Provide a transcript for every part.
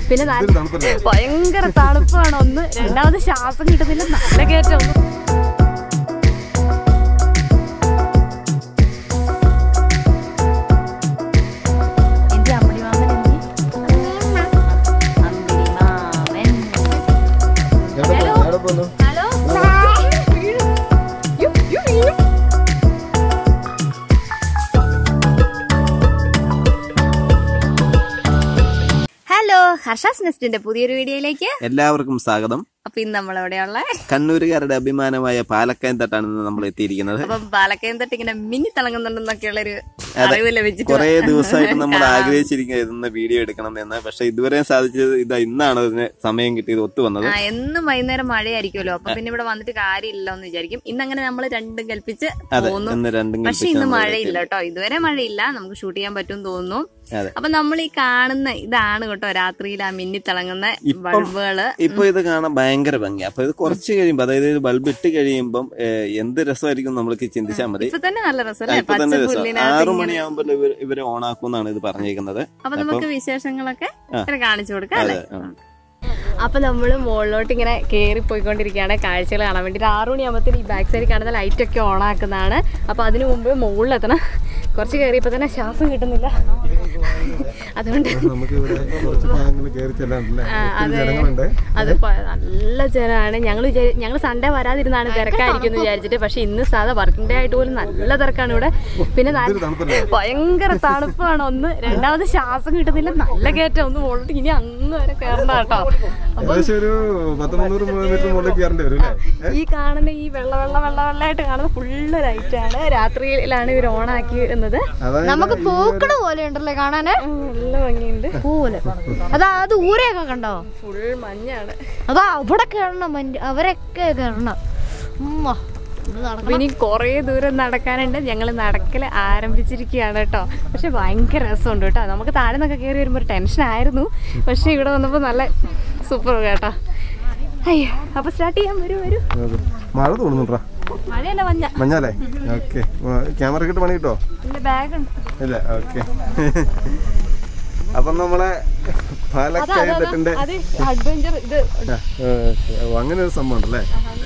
പിന്നെ നല്ല- ഭയങ്കര തണുപ്പാണ് ഒന്ന് രണ്ടാമത് ശ്വാസം കിട്ടുന്നില്ല നല്ല കയറ്റം എന്റെ അമ്പിളി മാമൻ എന്തി? അമ്പിളി മാമൻ. ഹലോ യ്യോ, യ്യോ, യ്യോ. ഹലോ ഹർഷാസ് നെസ്റ്റിന്റെ പുതിയൊരു വീഡിയോയിലേക്ക് എല്ലാവർക്കും സ്വാഗതം അപ്പൊ ഇന്ന് നമ്മളെവിടെയുള്ള കണ്ണൂരുകാരുടെ അഭിമാനമായ പാലക്കയം തട്ടാണ് ഇന്ന് നമ്മൾ എത്തിയിരിക്കുന്നത് അപ്പം പാലക്കയം തൊട്ട് ഇങ്ങനെ മിന്നി തിളങ്ങുന്നുണ്ടെന്നൊക്കെയുള്ള ഒരു അറിവ് ലഭിച്ചിട്ട് കുറെ ദിവസമായിട്ട് നമ്മൾ ആഗ്രഹിച്ചിരിക്കുന്ന വീഡിയോ എടുക്കണം എന്ന് പക്ഷെ ഇതുവരെ സാധിച്ചത് ഇതാ ഇന്നാണ് അതിന് സമയം കിട്ടിയത് ഒത്തു വന്നത് ആ എന്നും വൈകുന്നേരം മഴയായിരിക്കുമല്ലോ അപ്പൊ പിന്നെ ഇവിടെ വന്നിട്ട് കാര്യമില്ല എന്ന് വിചാരിക്കും ഇന്ന് അങ്ങനെ നമ്മൾ രണ്ടും കൽപ്പിച്ച് അതെ പോകുന്നു ഇന്ന് രണ്ടും പക്ഷെ കൽപ്പിച്ച് ഇന്ന് നമ്മൾ മഴയില്ല കേട്ടോ ഇതുവരെ മഴയില്ല നമുക്ക് ഷൂട്ട് ചെയ്യാൻ പറ്റും തോന്നുന്നു അതെ. അപ്പൊ നമ്മൾ ഈ കാണുന്ന ഇതാണ് കേട്ടോ രാത്രിയിൽ ആ മിന്നി തിളങ്ങുന്ന ബൾബുകള് ഇപ്പൊ ഇത് കാണാൻ ഭയങ്കര ഭംഗി അപ്പൊ ഇത് കുറച്ച് കഴിയുമ്പോ അതായത് ഇത് ബൾബ് ഇട്ട് കഴിയുമ്പം ഏഹ്, എന്ത് രസമായിരിക്കും നമ്മൾക്ക് ചിന്തിച്ചാൽ മതി ഇപ്പൊ തന്നെ നല്ല ആ, രസമല്ലേ ഇപ്പൊ പച്ച തന്നെ രസം പുല്ലിനകത്ത് ആറു ഇങ്ങനെ മണിയാകുമ്പോൾ ഇവർ ഇവരെ ഓണാക്കും എന്നാണ് ഇത് പറഞ്ഞേക്കുന്നത് അപ്പൊ നമുക്ക് വിശേഷങ്ങളൊക്കെ ആ. ഇങ്ങനെ കാണിച്ചു കൊടുക്കാം അല്ലേ അതെ ആ. അപ്പൊ നമ്മള് മുകളിലോട്ട് ഇങ്ങനെ കയറി പോയിക്കൊണ്ടിരിക്കുകയാണ് കാഴ്ചകൾ കാണാൻ വേണ്ടിട്ട് ആറു മണിയാകുമ്പോഴത്തേന് ഈ ബാക്ക് സൈഡിൽ കാണുന്ന ലൈറ്റ് ഒക്കെ ഓൺ ആക്കുന്നതാണ് അപ്പൊ അതിനു മുമ്പ് മുകളിലെത്തണം കുറച്ച് കയറിയപ്പോ തന്നെ ശ്വാസം കിട്ടുന്നില്ല അതുകൊണ്ട് നമുക്ക് ഇവിടെ കുറച്ച് ഭാഗങ്ങൾ കയറി ചെല്ലാണ്ടല്ലേ ആ, ഒത്തിരി അതെ. ജനങ്ങളുണ്ട് അത് പ- നല്ല ജനമാണ് ഞങ്ങൾ ഞങ്ങൾ സൺഡേ വരാതിരുന്നാണ് തിരക്കായിരിക്കും എന്ന് വിചാരിച്ചിട്ട് പക്ഷെ ഇന്ന് സാധാ വർക്കിംഗ് ഡേ ആയിട്ട് പോലും നല്ല തിരക്കാണ് ഇവിടെ പിന്നെ നല്ല- ഇതൊരു തണുപ്പല്ലേ? ഭയങ്കര തണുപ്പാണ് ഒന്ന് രണ്ടാമത് ശ്വാസം കിട്ടുന്നില്ല നല്ല കയറ്റം ഒന്ന് മുകളിലോട്ട് ഇനി അങ്ങ് വരെ കയറണ്ട കേട്ടോ അപ്പൊ ഏകദേശം ഒരു പത്ത് മുന്നൂറ് മീറ്റർ മുകളിൽ കയറേണ്ടി വരും അല്ലേ ഈ കാണുന്ന ഈ വെള്ള വെള്ള വെള്ള വെള്ളമായിട്ട് കാണുന്ന ഫുള്ള് ലൈറ്റാണ് രാത്രിയിലാണ് ഇവർ ഓൺ ആക്കിയിരുന്നത് അതായത് നമുക്ക് പൂക്കള് പോലെ ഉണ്ടല്ലേ കാണാന് നല്ല ഭംഗിയുണ്ട് പൂപോലെ അതാ അത് ഊരെയൊക്കെ കണ്ടോ ഫുൾ മഞ്ഞാണ് അതാ അവിടെ കയറണം മഞ്ഞ് അവരൊക്കെ കയറണം ഉമ്മ, ഇത് നടക്കണം. അപ്പൊ ഇനി കുറേ ദൂരം നടക്കാനുണ്ട് ഞങ്ങൾ നടക്കൽ ആരംഭിച്ചിരിക്കുകയാണ് കേട്ടോ പക്ഷെ ഭയങ്കര രസമുണ്ട് കേട്ടോ നമുക്ക് താഴെ നിന്നൊക്കെ കയറി വരുമ്പോൾ ഒരു ടെൻഷൻ ആയിരുന്നു പക്ഷെ ഇവിടെ വന്നപ്പോൾ നല്ല സൂപ്പർ കേട്ടോ അയ്യോ അപ്പൊ സ്റ്റാർട്ട് ചെയ്യാൻ വരൂ വരൂ അതെ. മഴ തോന്നുന്നുണ്ടാ മഴയല്ല മഞ്ഞ മഞ്ഞാലേ ഓക്കെ ക്യാമറ കിട്ട് പണി കിട്ടോ എന്റെ ബാഗ് ഉണ്ട് ഇല്ല ഓക്കെ അപ്പം നമ്മളെ പാലക്കായ തെറ്റിന്റെ അത് അഡ്വഞ്ചർ ഇത് ആ, ഓ, അങ്ങനെ ഒരു സംഭവം ഉണ്ടല്ലേ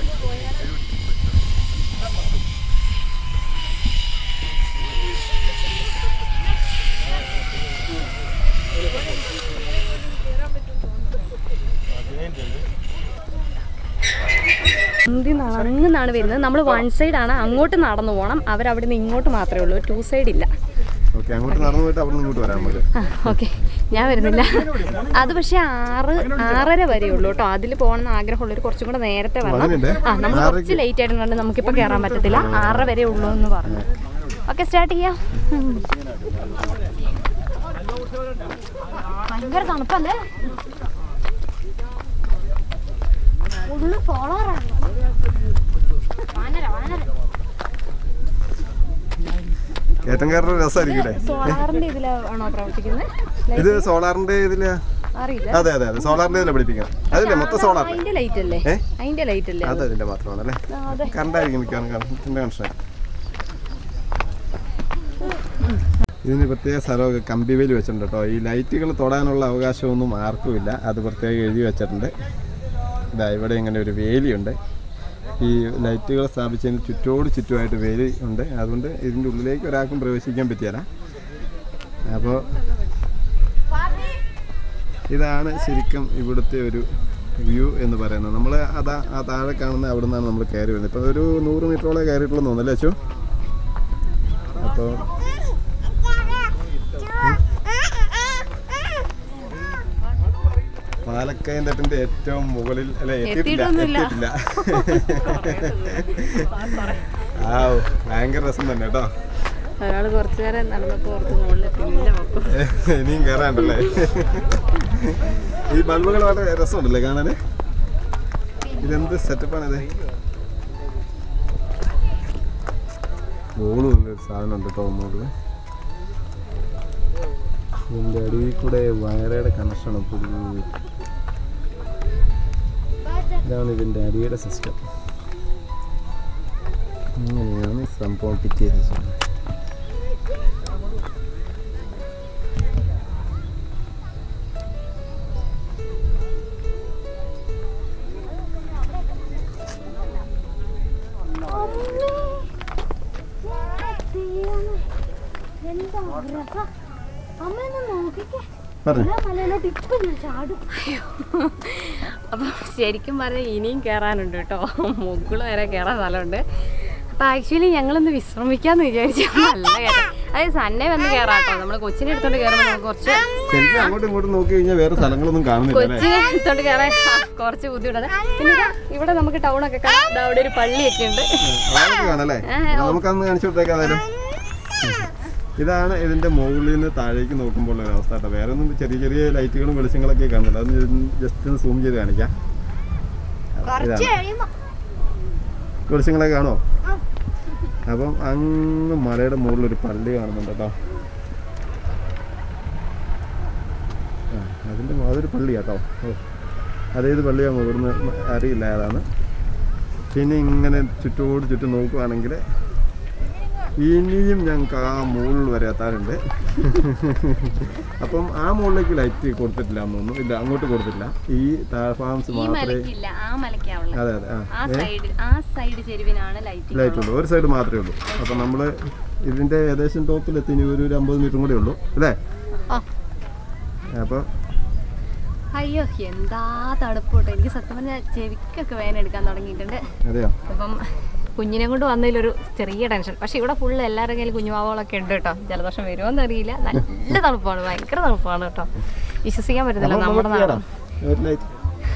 ഇന്ത്യ നടങ്ങുന്നാണ് വരുന്നത് നമ്മൾ വൺ സൈഡ് ആണ് അങ്ങോട്ട് നടന്നു പോകണം അവരവിടെ നിന്ന് ഇങ്ങോട്ട് മാത്രമേ ഉള്ളൂ ടു സൈഡ് ഇല്ല ഓക്കെ അങ്ങോട്ട് നടന്നു പോയിട്ട് അവിടെ നിന്ന് ഇങ്ങോട്ട് വരാം നമുക്ക് ആ ഓക്കെ ഞാൻ വരുന്നില്ല അത് പക്ഷെ ആറ് ആറര വരെ ഉള്ളൂ കേട്ടോ അതിൽ പോകണമെന്ന് ആഗ്രഹമുള്ളവർ കുറച്ചും കൂടെ നേരത്തെ വരണം അങ്ങനെയുണ്ട്? ആ നമ്മൾ കുറച്ച് ലേറ്റ് ആയിട്ടുണ്ട് നമുക്കിപ്പോൾ കയറാൻ പറ്റത്തില്ല ആറര വരെ ഉള്ളൂ എന്ന് പറഞ്ഞു ഓക്കെ സ്റ്റാർട്ട് ചെയ്യാം ഉം. ഭയങ്കര തണുപ്പല്ലേ ഉള്ളു ഫോളോറാണ് വാനര വാനര കയറ്റം കയറുന്ന രസമായിരിക്കും അല്ലേ സോളാറിന്റെ ഇതിലാണോ പ്രവർത്തിക്കുന്നത് ഇത് സോളാറിന്റെ ഇതില് അറിയില്ല അതെ അതെ അതെ സോളാറിന്റെ ഇതിലെ പഠിപ്പിക്കണം അതില്ലേ മൊത്തം സോളാർ അതിന്റെ ലൈറ്റ് അല്ലേ ഏ? അതിന്റെ ലൈറ്റ് അല്ലേ അത് അതിന്റെ മാത്രമാണല്ലേ ആ, അതെ കറണ്ടായിരിക്കും മിക്കവാറും കറണ്ടിന്റെ കണക്ഷൻ ഇതിന് പ്രത്യേക സ്ഥലമൊക്കെ കമ്പിവേലി വെച്ചിട്ടുണ്ട് കേട്ടോ ഈ ലൈറ്റുകൾ തൊടാനുള്ള അവകാശമൊന്നും ആർക്കുമില്ല അത് പ്രത്യേകം എഴുതി വെച്ചിട്ടുണ്ട് ഇതാ ഇവിടെ ഇങ്ങനെ ഒരു വേലിയുണ്ട് ഈ ലൈറ്റുകൾ സ്ഥാപിച്ചതിന് ചുറ്റോട് ചുറ്റുമായിട്ട് വേലി ഉണ്ട് അതുകൊണ്ട് ഇതിൻ്റെ ഉള്ളിലേക്ക് ഒരാൾക്കും പ്രവേശിക്കാൻ പറ്റിയല്ല അപ്പോൾ ഇതാണ് ശരിക്കും ഇവിടുത്തെ ഒരു വ്യൂ എന്ന് പറയുന്നത് നമ്മൾ അതാ ആ താഴെ കാണുന്ന അവിടെ നിന്നാണ് നമ്മൾ കയറി വരുന്നത് ഇപ്പോൾ ഒരു നൂറ് മീറ്ററോളം കയറിയിട്ടുള്ളൂ തോന്നല്ലേ അച്ചു അപ്പോൾ പാലക്കയം തട്ടിന്റെ ഏറ്റവും മുകളിൽ അല്ലെ എത്തിയിട്ടില്ല എത്തിയിട്ടൊന്നുമില്ല. എത്തിയിട്ടില്ല ആ ഭയങ്കര രസം തന്നെ കേട്ടോ ഒരാൾ കുറച്ചു നേരം നടന്നപ്പോ ഓർത്ത് മുകളിൽ പിന്നെ വെക്കും ഇനിയും കയറാണ്ടല്ലേ ഈ ബൾബുകൾ വളരെ രസമുണ്ടല്ലേ കാണാന് ഇതെന്ത് സെറ്റപ്പാണിത് ബോള് നല്ലൊരു സാധനം ഉണ്ട് കേട്ടോ മോള് ഇതിൻ്റെ അടിയിൽ കൂടെ വയറയുടെ കണക്ഷനാണ് പുതിയ ഇതാണ് ഇതിൻ്റെ അടിയുടെ സിസ്റ്റം അങ്ങനെയാണ് ഈ സംഭവം ഫിറ്റ് ചെയ്ത് വെച്ചത് അമ്മ നോക്കിക്കേ പറഞ്ഞു ആ മലയിലോട്ട് ഇപ്പൊ ഞാൻ ചാടും അപ്പോൾ ശരിക്കും പറഞ്ഞാൽ ഇനിയും കയറാനുണ്ട് കേട്ടോ മുകളിൽ വരെ കയറാൻ സ്ഥലമുണ്ട് അപ്പോൾ ആക്ച്വലി ഞങ്ങളൊന്ന് വിശ്രമിക്കാന്ന് വിചാരിച്ചു നല്ല കയറ്റം അതായത് സൺഡേ വന്ന് കയറാം കേട്ടോ നമ്മൾ കൊച്ചിനെ എടുത്തോണ്ട് കയറുമ്പോൾ നമുക്ക് കുറച്ച് ശരിക്കും അങ്ങോട്ടും ഇങ്ങോട്ടും നോക്കി കഴിഞ്ഞാൽ വേറെ സ്ഥലങ്ങളൊന്നും കാണുന്നില്ല അല്ലേ കൊച്ചിനെ എടുത്തോണ്ട് കയറാൻ ആ, കുറച്ച് ബുദ്ധിമുട്ടാണ് പിന്നെ ഇതാ ഇവിടെ നമുക്ക് ടൗണൊക്കെ കാണാം ദാ അവിടെ ഒരു പള്ളിയൊക്കെ ഉണ്ട് അതൊക്കെ കാണല്ലേ നമുക്കന്ന് കാണിച്ചു കൊടുത്തേക്കാതായാലും ഇതാണ് ഇതിന്റെ മുകളിൽ നിന്ന് താഴേക്ക് നോക്കുമ്പോൾ ഒരു അവസ്ഥ കേട്ടോ വേറെ ഒന്നും ചെറിയ ചെറിയ ലൈറ്റുകളും വെളിച്ചങ്ങളൊക്കെ കാണുന്നില്ല അതൊന്ന് ജസ്റ്റ് ഒന്ന് സൂം ചെയ്ത് കാണിക്കാം കുറച്ച് ഇതാണ് കഴിയുമ്പോ വെളിച്ചങ്ങളൊക്കെ കാണോ അപ്പം അങ്ങ് മലയുടെ മുകളിൽ ഒരു പള്ളി കാണുന്നുണ്ട് കേട്ടോ ആ അതിൻ്റെ അതൊരു പള്ളി കേട്ടോ ഓ അതേത് പള്ളിയാണ് ഇവിടുന്ന് അറിയില്ല ഏതാണ് പിന്നെ ഇങ്ങനെ ചുറ്റോട് ചുറ്റും നോക്കുവാണെങ്കിൽ ഇനിയും ഞങ്ങൾക്ക് ആ മുകളിൽ വരെ എത്താറുണ്ട് അപ്പം ആ മുകളിലേക്ക് ലൈറ്റ് കൊടുത്തിട്ടില്ല എന്നൊന്നും ഇല്ല അങ്ങോട്ട് കൊടുത്തിട്ടില്ല ഈ താഴ്ഫാംസ് ഈ മാത്രമേ മലക്കില്ല ആ മലക്കാവുള്ളത് അതെ അതെ ആ ആ സൈഡ് ആ സൈഡ് ചെരുവിനാണ് ലൈറ്റ് ലൈറ്റ് ഉള്ളൂ ഒരു സൈഡ് മാത്രമേ ഉള്ളൂ അപ്പം നമ്മൾ ഇതിൻ്റെ ഏകദേശം ടോപ്പിലെത്തി ഇനി ഒരു ഒരു അമ്പത് മീറ്ററും കൂടെ ഉള്ളൂ അല്ലേ ആ. അപ്പോൾ അയ്യോ എന്താ തണുപ്പോട്ടോ എനിക്ക് സത്യം പറഞ്ഞാൽ ചെവിക്കൊക്കെ വേദന എടുക്കാൻ തുടങ്ങിയിട്ടുണ്ട് അതെയോ അപ്പം കുഞ്ഞിനെ കൊണ്ട് വന്നതിലൊരു ചെറിയ ടെൻഷൻ പക്ഷെ ഇവിടെ ഫുള്ള് എല്ലാവരുടെ കയ്യിൽ കുഞ്ഞുമാവുകളൊക്കെ ഉണ്ട് കേട്ടോ ജലദോഷം വരുമോന്ന് അറിയില്ല നല്ല തണുപ്പാണ് ഭയങ്കര തണുപ്പാണ് കേട്ടോ വിശ്വസിക്കാൻ പറ്റുന്നില്ല അപ്പോൾ നമ്മുടെ നമുക്ക് നാടാണ് കയറാം. ഒരു ലൈറ്റ്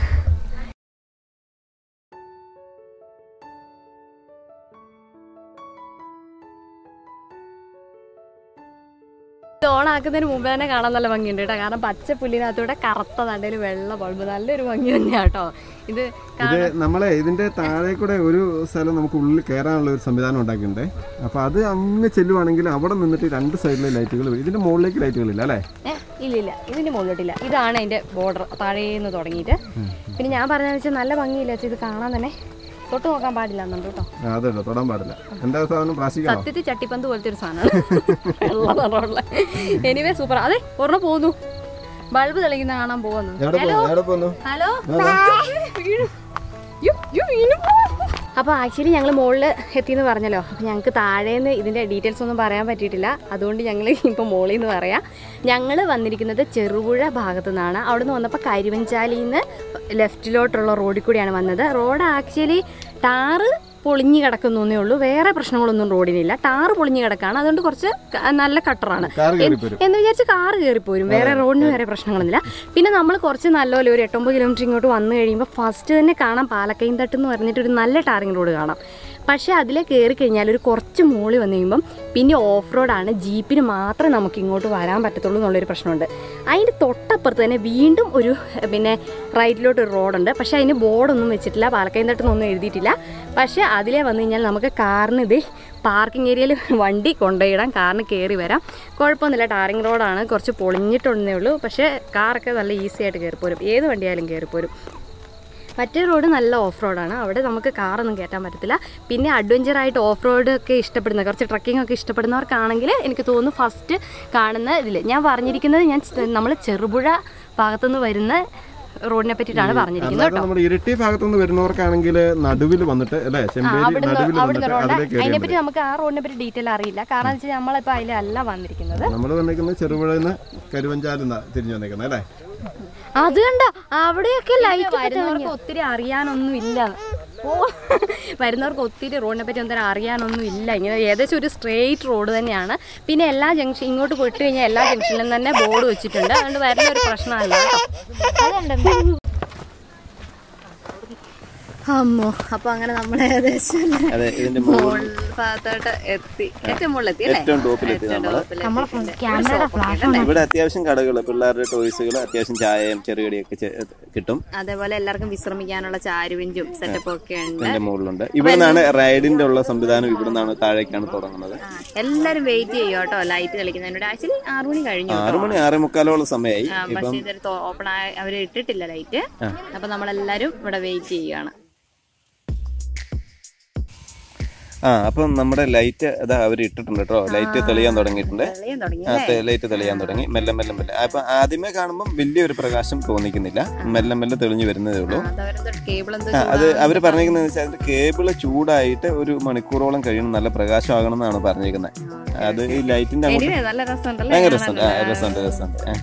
ഇത് ഓണാക്കുന്നതിന് മുമ്പ് തന്നെ കാണാൻ നല്ല ഭംഗിയുണ്ട് കേട്ടോ കാരണം പച്ച പുല്ലിനകത്തൂടെ കറുത്ത തണ്ടയിൽ വെള്ള ബൾബ് നല്ലൊരു ഭംഗി തന്നെയാണ് കേട്ടോ ഇത് ഇത് നമ്മളെ ഇതിന്റെ താഴെ കൂടെ ഒരു സ്ഥലം നമുക്ക് ഉള്ളിൽ കയറാനുള്ള ഒരു സംവിധാനം ഉണ്ടാക്കിയിട്ടുണ്ട് അപ്പോൾ അത് അങ്ങ് ചെല്ലുവാണെങ്കിൽ അവിടെ നിന്നിട്ട് രണ്ട് സൈഡിലെ ലൈറ്റുകൾ ഇതിന്റെ മുകളിലേക്ക് ലൈറ്റുകളില്ല അല്ലേ ഏ ഇല്ല ഇല്ല ഇതിന്റെ മുകളിലോട്ടില്ല ഇതാണ് അതിന്റെ ബോർഡർ താഴേന്ന് തുടങ്ങിയിട്ട് പിന്നെ ഞാൻ പറഞ്ഞതെന്ന് വെച്ചാൽ നല്ല ഭംഗിയില്ല വെച്ചാൽ ഇത് കാണാൻ തന്നെ തൊട്ട് നോക്കാൻ പാടില്ല എന്നുണ്ട് കേട്ടോ ആ, അതല്ലോ തൊടാൻ പാടില്ല എന്താ സാധനം പ്ലാസ്റ്റിക് ആണോ സത്യത്തിൽ ചട്ടിപ്പന്ത് പോലത്തെ ഒരു സാധനമാണ് വെള്ള നിറമുള്ള എനിവേ സൂപ്പർ അതെ ഒരെണ്ണം പോന്നു ബൾബ് തെളിക്കുന്ന കാണാൻ പോകുന്നു എവിടെ പോകുന്നു എവിടെ പോകുന്നു ഹലോ അപ്പോൾ ആക്ച്വലി ഞങ്ങൾ മുകളിൽ എത്തിയെന്ന് പറഞ്ഞല്ലോ അപ്പോൾ ഞങ്ങൾക്ക് താഴേന്ന് ഇതിൻ്റെ ഡീറ്റെയിൽസ് ഒന്നും പറയാൻ പറ്റിയിട്ടില്ല അതുകൊണ്ട് ഞങ്ങൾ ഇപ്പോൾ മുകളിൽ നിന്ന് പറയാം ഞങ്ങൾ വന്നിരിക്കുന്നത് ചെറുപുഴ ഭാഗത്തു നിന്നാണ് അവിടെ നിന്ന് വന്നപ്പോൾ കരിവഞ്ചാലിയിൽ നിന്ന് ലെഫ്റ്റിലോട്ടുള്ള റോഡിൽ കൂടിയാണ് വന്നത് റോഡ് ആക്ച്വലി ടാറ് പൊളിഞ്ഞു കിടക്കുന്നേ ഉള്ളൂ വേറെ പ്രശ്നങ്ങളൊന്നും റോഡിനില്ല ടാറ് പൊളിഞ്ഞു കിടക്കാണ് അതുകൊണ്ട് കുറച്ച് ക- നല്ല കട്ടറാണ് കാർ കയറി പോരും എന്ന് വിചാരിച്ച് കാറ് കയറിപ്പോരും വേറെ റോഡിന് വേറെ പ്രശ്നങ്ങളൊന്നുമില്ല പിന്നെ നമ്മൾ കുറച്ച് നല്ലപോലെ ഒരു എട്ടൊമ്പത് കിലോമീറ്റർ ഇങ്ങോട്ട് വന്നു കഴിയുമ്പോൾ ഫസ്റ്റ് തന്നെ കാണാം പാലക്കയം തട്ട് എന്ന് പറഞ്ഞിട്ട് ഒരു നല്ല ടാറിങ് റോഡ് കാണാം പക്ഷേ അതിലെ കയറി കഴിഞ്ഞാൽ ഒരു കുറച്ച് മുകളിൽ വന്നു കഴിയുമ്പം പിന്നെ ഓഫ് റോഡാണ് ജീപ്പിന് മാത്രമേ നമുക്ക് ഇങ്ങോട്ട് വരാൻ പറ്റത്തുള്ളൂ എന്നുള്ളൊരു പ്രശ്നമുണ്ട് അതിൻ്റെ തൊട്ടപ്പുറത്ത് തന്നെ വീണ്ടും ഒരു ഏഹ്, പിന്നെ റൈറ്റിലോട്ട് ഒരു റോഡുണ്ട് പക്ഷേ അതിന് ബോർഡൊന്നും വെച്ചിട്ടില്ല പാലക്കയം തട്ടെന്നൊന്നും എഴുതിയിട്ടില്ല പക്ഷേ അതിലേ വന്നു കഴിഞ്ഞാൽ നമുക്ക് കാറിന് ഇത് പാർക്കിംഗ് ഏരിയയിൽ വണ്ടി കൊണ്ടുപോയിടാം കാറിന് കയറി വരാം കുഴപ്പമൊന്നുമില്ല ടാറിങ് റോഡാണ് കുറച്ച് പൊളിഞ്ഞിട്ടുണ്ടെന്നേ ഉള്ളൂ പക്ഷേ കാറൊക്കെ നല്ല ഈസി ആയിട്ട് കയറിപ്പോരും ഏത് വണ്ടിയായാലും കയറിപ്പോരും മറ്റേ റോഡ് നല്ല ഓഫ് റോഡാണ് അവിടെ നമുക്ക് കാറൊന്നും കയറ്റാൻ പറ്റത്തില്ല പിന്നെ അഡ്വഞ്ചറായിട്ട് ഓഫ് റോഡ് ഒക്കെ ഇഷ്ടപ്പെടുന്ന കുറച്ച് ട്രക്കിംഗ് ഒക്കെ ഇഷ്ടപ്പെടുന്നവർക്കാണെങ്കിൽ എനിക്ക് തോന്നുന്നു ഫസ്റ്റ് കാണുന്ന ഇതിൽ ഞാൻ പറഞ്ഞിരിക്കുന്നത് ഞാൻ നമ്മൾ ചെറുപുഴ ഭാഗത്തുനിന്ന് വരുന്ന റോഡിനെ പറ്റിയിട്ടാണ് പറഞ്ഞിരിക്കുന്നത് അല്ലാതെ നമ്മുടെ ഇരിട്ടി ഭാഗത്തുനിന്ന് വരുന്നവർക്കാണെങ്കിൽ നടുവിൽ വന്നിട്ട് അല്ലേ ആ, ചെമ്പേരി അവിടുന്ന് നടുവിൽ അവിടുന്ന് വന്നിട്ട് റോഡ് അതിലേക്ക് കയറിയാൽ അതിനെപ്പറ്റി മതി നമുക്ക് ആ റോഡിനെ പറ്റി ഡീറ്റെയിൽ അറിയില്ല കാരണം വെച്ചാൽ നമ്മളിപ്പോൾ അതിലല്ല വന്നിരിക്കുന്നത് നമ്മൾ വന്നിരിക്കുന്നത് ചെറുപുഴയിൽ നിന്ന് കരുവഞ്ചാലിൽ തിരിഞ്ഞു വന്നേക്കുന്നത് അല്ലേ അത് കണ്ട അവിടെയൊക്കെ ലൈറ്റ് വരുന്നവർക്ക് ഒത്തിരി അറിയാനൊന്നും ഇല്ല ഓ വരുന്നവർക്ക് ഒത്തിരി റോഡിനെ പറ്റി ഒന്നും അറിയാനൊന്നും ഇല്ല ഇങ്ങനെ ഏകദേശം ഒരു സ്ട്രെയിറ്റ് റോഡ് തന്നെയാണ് പിന്നെ എല്ലാ ജംഗ്ഷൻ ഇങ്ങോട്ട് പോയിട്ട് കഴിഞ്ഞാൽ എല്ലാ ജംഗ്ഷനിലും തന്നെ ബോർഡ് വെച്ചിട്ടുണ്ട് അതുകൊണ്ട് വരുന്ന ഒരു പ്രശ്നമല്ല കേട്ടോ അതുണ്ട് അമ്മോ അപ്പൊ അങ്ങനെ നമ്മൾ ഏകദേശം അതെ ഇതിന്റെ മുകളിൽ മുകൾ ഭാഗത്തോട്ട് എത്തി ഏറ്റവും മുകളിൽ എത്തി അല്ലേ ഏറ്റവും ടോപ്പിലെത്തി നമ്മള് നമ്മളെ ക്യാമറയുടെ ഫ്ലാഷ് ഇവിടെ അത്യാവശ്യം കടകൾ പിള്ളേരുടെ ടോയ്സുകൾ അത്യാവശ്യം ചായയും ചെറുകടിയൊക്കെ ചെ- കിട്ടും അതേപോലെ എല്ലാവർക്കും വിശ്രമിക്കാനുള്ള ചാരുവിഞ്ചും സെറ്റപ്പും ഒക്കെ ഉണ്ട് ഇതിന്റെ മുകളിലുണ്ട് ഇവിടെ നിന്നാണ് റൈഡിന്റെ ഉള്ള സംവിധാനം ഇവിടെ നിന്നാണ് താഴേക്കാണ് തുടങ്ങുന്നത് ആ, എല്ലാരും വെയിറ്റ് ചെയ്യും കേട്ടോ ലൈറ്റ് കളിക്കുന്നതിനോട് ആക്ച്വലി ആറു മണി കഴിഞ്ഞു ആറു മണി ആറേ മുക്കാലോളം സമയമായി ആ, ഇപ്പം പക്ഷേ ഇതൊരു ഓപ്പൺ ആയി അവര് ഇട്ടിട്ടില്ല ലൈറ്റ് അപ്പൊ നമ്മളെല്ലാരും ഇവിടെ വെയിറ്റ് ചെയ്യുകയാണ് ആ അപ്പം നമ്മുടെ ലൈറ്റ് അതാ അവർ ഇട്ടിട്ടുണ്ട് കേട്ടോ ലൈറ്റ് തെളിയാൻ തുടങ്ങിയിട്ടുണ്ട് തെളിയാൻ തുടങ്ങി ആ തെ- ലൈറ്റ് തെളിയാൻ തുടങ്ങി മെല്ലെ മെല്ലെ മെല്ലെ അപ്പൊ ആദ്യമേ കാണുമ്പോൾ വലിയൊരു പ്രകാശം തോന്നിക്കുന്നില്ല മെല്ലെ മെല്ലെ തെളിഞ്ഞു വരുന്നതേ ഉള്ളൂ കേബിൾ എന്തോ ആ, അത് അവർ പറഞ്ഞിരിക്കുന്നത് വെച്ചാൽ അതിന്റെ കേബിള് ചൂടായിട്ട് ഒരു മണിക്കൂറോളം കഴിയണം നല്ല പ്രകാശമാകണം എന്നാണ് പറഞ്ഞിരിക്കുന്നത് അത് ഈ ലൈറ്റിന്റെ അങ്ങോട്ട് എനിവേ നല്ല രസമുണ്ടല്ലേ ഭയങ്കര രസമുണ്ട് ആ കാണാൻ? രസമുണ്ട് രസമുണ്ട് ആ.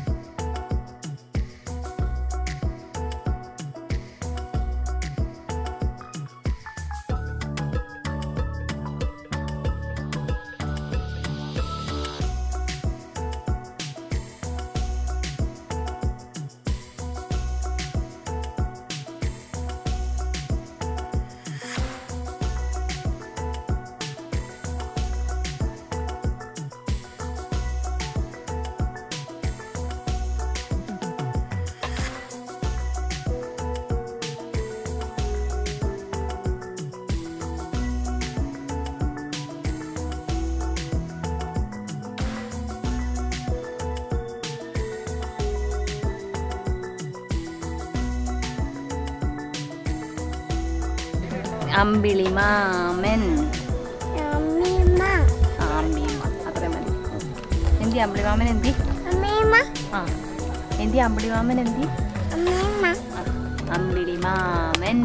അമ്പിളി മാമൻ അമ്മീമ്മ അമ്പിളിമ അത്രയും മതി എന്തി അമ്പിളി മാമൻ എന്തി അമ്മീമ്മ ആ എന്തി അമ്പിളി മാമൻ എന്തി അമ്മീമ്മ ആ, അമ്പിളി മാമൻ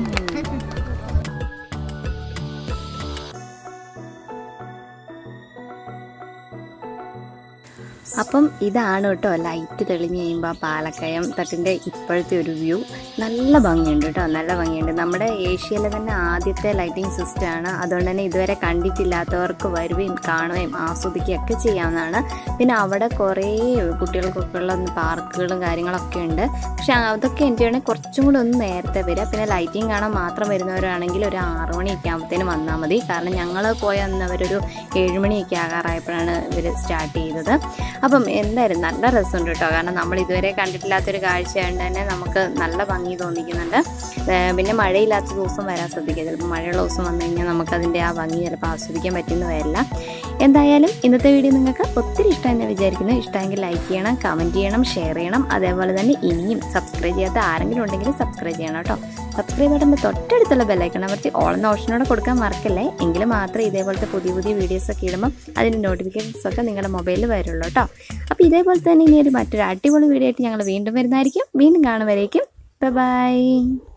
അപ്പം ഇതാണ് കേട്ടോ ലൈറ്റ് തെളിഞ്ഞ് കഴിയുമ്പോൾ ആ പാലക്കയം തട്ടിൻ്റെ ഇപ്പോഴത്തെ ഒരു വ്യൂ നല്ല ഭംഗിയുണ്ട് കേട്ടോ നല്ല ഭംഗിയുണ്ട് നമ്മുടെ ഏഷ്യയിലെ തന്നെ ആദ്യത്തെ ലൈറ്റിംഗ് സിസ്റ്റമാണ് അതുകൊണ്ട് തന്നെ ഇതുവരെ കണ്ടിട്ടില്ലാത്തവർക്ക് വരുകയും കാണുകയും ആസ്വദിക്കുകയും ഒക്കെ ചെയ്യാവുന്നതാണ് പിന്നെ അവിടെ കുറേ കുട്ടികൾക്കൊക്കെ ഉള്ള പാർക്കുകളും കാര്യങ്ങളൊക്കെ ഉണ്ട് പക്ഷെ അതൊക്കെ എനിക്ക് വേണമെങ്കിൽ കുറച്ചും കൂടി ഒന്ന് നേരത്തെ വരിക പിന്നെ ലൈറ്റിംഗ് കാണാൻ മാത്രം വരുന്നവരാണെങ്കിൽ ഒരു ആറു മണിയൊക്കെ ആകുമ്പോഴത്തേനും വന്നാൽ മതി കാരണം ഞങ്ങൾ പോയ അന്ന് അവരൊരു ഏഴുമണിയൊക്കെ ആകാറായപ്പോഴാണ് ഇവർ സ്റ്റാർട്ട് ചെയ്തത് അപ്പം എന്തായാലും നല്ല രസമുണ്ട് കേട്ടോ കാരണം നമ്മൾ ഇതുവരെ കണ്ടിട്ടില്ലാത്തൊരു കാഴ്ചയായതുകൊണ്ട് തന്നെ നമുക്ക് നല്ല ഭംഗി തോന്നിക്കുന്നുണ്ട് ഏർ പിന്നെ മഴയില്ലാത്ത ദിവസം വരാൻ ശ്രദ്ധിക്കുക ചിലപ്പോൾ മഴയുള്ള ദിവസം വന്നു കഴിഞ്ഞാൽ നമുക്കതിൻ്റെ ആ ഭംഗി ചിലപ്പോൾ ആസ്വദിക്കാൻ പറ്റുന്ന വരില്ല എന്തായാലും ഇന്നത്തെ വീഡിയോ നിങ്ങൾക്ക് ഒത്തിരി ഇഷ്ടമെന്ന് വിചാരിക്കുന്നു ഇഷ്ടമെങ്കിൽ ലൈക്ക് ചെയ്യണം കമൻറ്റ് ചെയ്യണം ഷെയർ ചെയ്യണം അതേപോലെ തന്നെ ഇനിയും സബ്സ്ക്രൈബ് ചെയ്യാത്ത ആരെങ്കിലും ഉണ്ടെങ്കിൽ സബ്സ്ക്രൈബ് ചെയ്യണം കേട്ടോ സബ്സ്ക്രൈബ് ബട്ടൻ്റെ തൊട്ടടുത്തുള്ള ബെല്ലൈക്കൺ അമർത്തി ഓൾ എന്ന ഓപ്ഷനോടെ കൊടുക്കാൻ മറക്കല്ലേ എങ്കിൽ മാത്രമേ ഇതേപോലത്തെ പുതിയ പുതിയ വീഡിയോസ് ഒക്കെ ഇടുമ്പോൾ അതിൻ്റെ നോട്ടിഫിക്കേഷൻസ് ഒക്കെ നിങ്ങളുടെ മൊബൈലിൽ വരുള്ളൂ കേട്ടോ അപ്പോൾ ഇതേപോലെ തന്നെ ഇനി ഒരു മറ്റൊരു അടിപൊളി വീഡിയോ ആയിട്ട് ഞങ്ങൾ വീണ്ടും വരുന്നതായിരിക്കും വീണ്ടും കാണുമ്പോഴേക്കും ബൈ